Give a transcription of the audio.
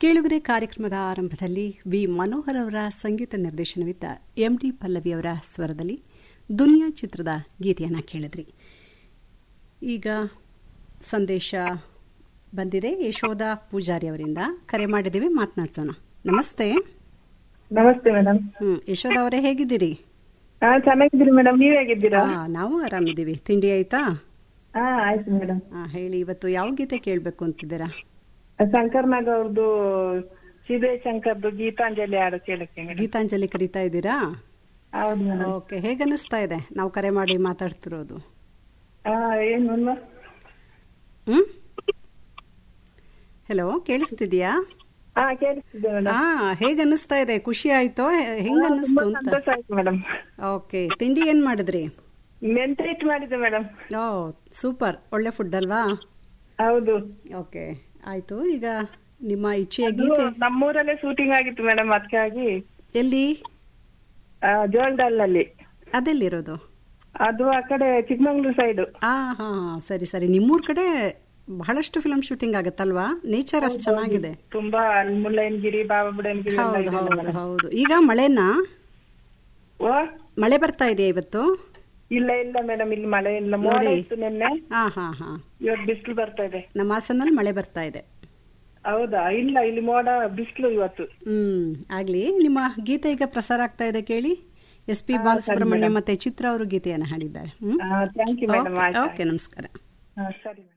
ಕೇಳುಗರೆ ಕಾರ್ಯಕ್ರಮದ ಆರಂಭದಲ್ಲಿ ವಿ ಮನೋಹರ್ ಅವರ ಸಂಗೀತ ನಿರ್ದೇಶನವಿದ್ದ ಎಂ ಡಿ ಪಲ್ಲವಿ ಅವರ ಸ್ವರದಲ್ಲಿ ದುನಿಯಾ ಚಿತ್ರದ ಗೀತೆಯನ್ನು ಕೇಳಿದ್ರಿ ಈಗ ಸಂದೇಶ ಬಂದಿದೆ ಯಶೋಧ ಪೂಜಾರಿ ಅವರಿಂದ ಕರೆ ಮಾಡಿದ್ದೀವಿ ಮಾತನಾಡ್ಸೋಣ ನಮಸ್ತೆ ನಮಸ್ತೆ ಮೇಡಮ್ ಹ್ಮ್ ಯಶೋಧ ಅವರೇ ಹೇಗಿದ್ದೀರಿ ಹಾ ಚೆನ್ನಾಗಿದ್ದೀರಿ ಮೇಡಮ್ ನೀವ್ ಹೇಗಿದ್ದೀರಾ ಆ, ನಾವು ಆರಾಮಿದ್ದೀವಿ ತಿಂಡಿ ಆಯ್ತಾ ಹಾ ಆಯ್ತು ಮೇಡಮ್ ಆ, ಹೇಳಿ ಇವತ್ತು ಯಾವ ಗೀತೆ ಕೇಳಬೇಕು ಅಂತಿದ್ದೀರಾ ಶಂಕರ್ ನಾಗ್ ಅವ್ರದ್ದು ಶಿವೆ ಶಂಕರ್ದು ಗೀತಾಂಜಲಿ ಹಾಡು ಕೇಳಕ್ಕೆ ಮೇಡಮ್ ಗೀತಾಂಜಲಿ ಕರೀತಾ ಇದ್ದೀರಾ ಹೌದು ಮೇಡಮ್ ಓಕೆ ಹೇಗನ್ನಿಸ್ತಾ ಇದೆ ನಾವು ಕರೆ ಮಾಡಿ ಮಾತಾಡ್ತಿರೋದು ಹಾ ಏನು ಅಲ್ವಾ? ಹ್ಮ್ ಹಲೋ ಕೇಳಿಸ್ತಿದ್ಯಾ ಹಾ ಕೇಳಿಸ್ತಿದೆ ಮೇಡಮ್ ಹಾ ಹೇಗ್ ಅನ್ನಿಸ್ತಾ ಇದೆ ಖುಷಿ ಆಯ್ತೋ ಹೆ- ಹೆಂಗ್ ಅನ್ನಿಸ್ತು ತುಂಬಾ ಅಂತ ಸಂತೋಷ ಆಯ್ತು ಮೇಡಮ್ ಓಕೆ ತಿಂಡಿ ಏನ್ ಮಾಡಿದ್ರಿ ಮೆಂತೆ ಹಿಟ್ಟು ಮಾಡಿದ್ದೆ ಮೇಡಮ್ ಓ ಸೂಪರ್ ಒಳ್ಳೆ ಫುಡ್ ಅಲ್ವಾ ಹೌದು ಓಕೆ ಆಯ್ತು ಈಗ ನಿಮ್ಮ ಇಚ್ಛೆಯ ಅದು ಗೀತೆ ನಮ್ಮೂರಲ್ಲೇ ಶೂಟಿಂಗ್ ಆಗಿತ್ತು ಮೇಡಮ್ ಅದಕ್ಕಾಗಿ ಎಲ್ಲಿ ಜೋಲ್ಡಲ್ ಅಲ್ಲಿ ಅದೆಲ್ಲಿರೋದು ಅದು ಆ ಕಡೆ ಚಿಕ್ಕಮಂಗ್ಳೂರ್ ಸೈಡ್ ಆ ಹಾ ಹಾ, ಸರಿ ಸರಿ ನಿಮ್ಮೂರ್ ಕಡೆ ಬಹಳಷ್ಟು ಫಿಲ್ಮ್ ಶೂಟಿಂಗ್ ಆಗತ್ತಲ್ವಾ ನೇಚರ್ ಅಷ್ಟು ಚೆನ್ನಾಗಿದೆ ತುಂಬಾ ಅಲ್ಲಿ ಮುಳ್ಳಯ್ಯನಗಿರಿ ಬಾಬಾ ಬುಡನ್ಗಿರಿ ಎಲ್ಲ ಹೌದು ಇದೆ ಹೌದು madam. ಹೌದು ಈಗ ಮಳೆನಾ ಓ ಮಳೆ ಬರ್ತಾ ಇದೆಯಾ ಇವತ್ತು ಇಲ್ಲ ಇಲ್ಲ ಮೇಡಮ್ ಇಲ್ಲಿ ಮಳೆ ಇಲ್ಲ ಮೋಡ ನೋಡಿ. ಇತ್ತು ನಿನ್ನೆ ಹಾ ಹಾ ಹಾ ಇವತ್ತು ಬಿಸಿಲು ಬರ್ತಾ ಇದೆ ನಮ್ಮ ಹಾಸನಲ್ಲಿ ಮಳೆ ಬರ್ತಾ ಇದೆ ಹೌದಾ ಇಲ್ಲ ಇಲ್ಲಿ ಮೋಡ ಬಿಸಿಲು ಇವತ್ತು ಹ್ಮ್ ಆಗ್ಲಿ ನಿಮ್ಮ ಗೀತೆ ಈಗ ಪ್ರಸಾರ ಆಗ್ತಾ ಇದೆ ಕೇಳಿ ಎಸ್ ಪಿ ಬಾಲಸುಬ್ರಹ್ಮಣ್ಯ ಮತ್ತೆ ಚಿತ್ರ ಅವರು ಗೀತೆಯನ್ನು ಹಾಡಿದ್ದಾರೆ ಹ್ಮ್ ಥ್ಯಾಂಕ್ ಯು ಮೇಡಮ್ ಓಕೆ, ಆಯ್ತು ಓಕೆ ನಮಸ್ಕಾರ ಹಾ, ಸರಿ ಮೇಡಮ್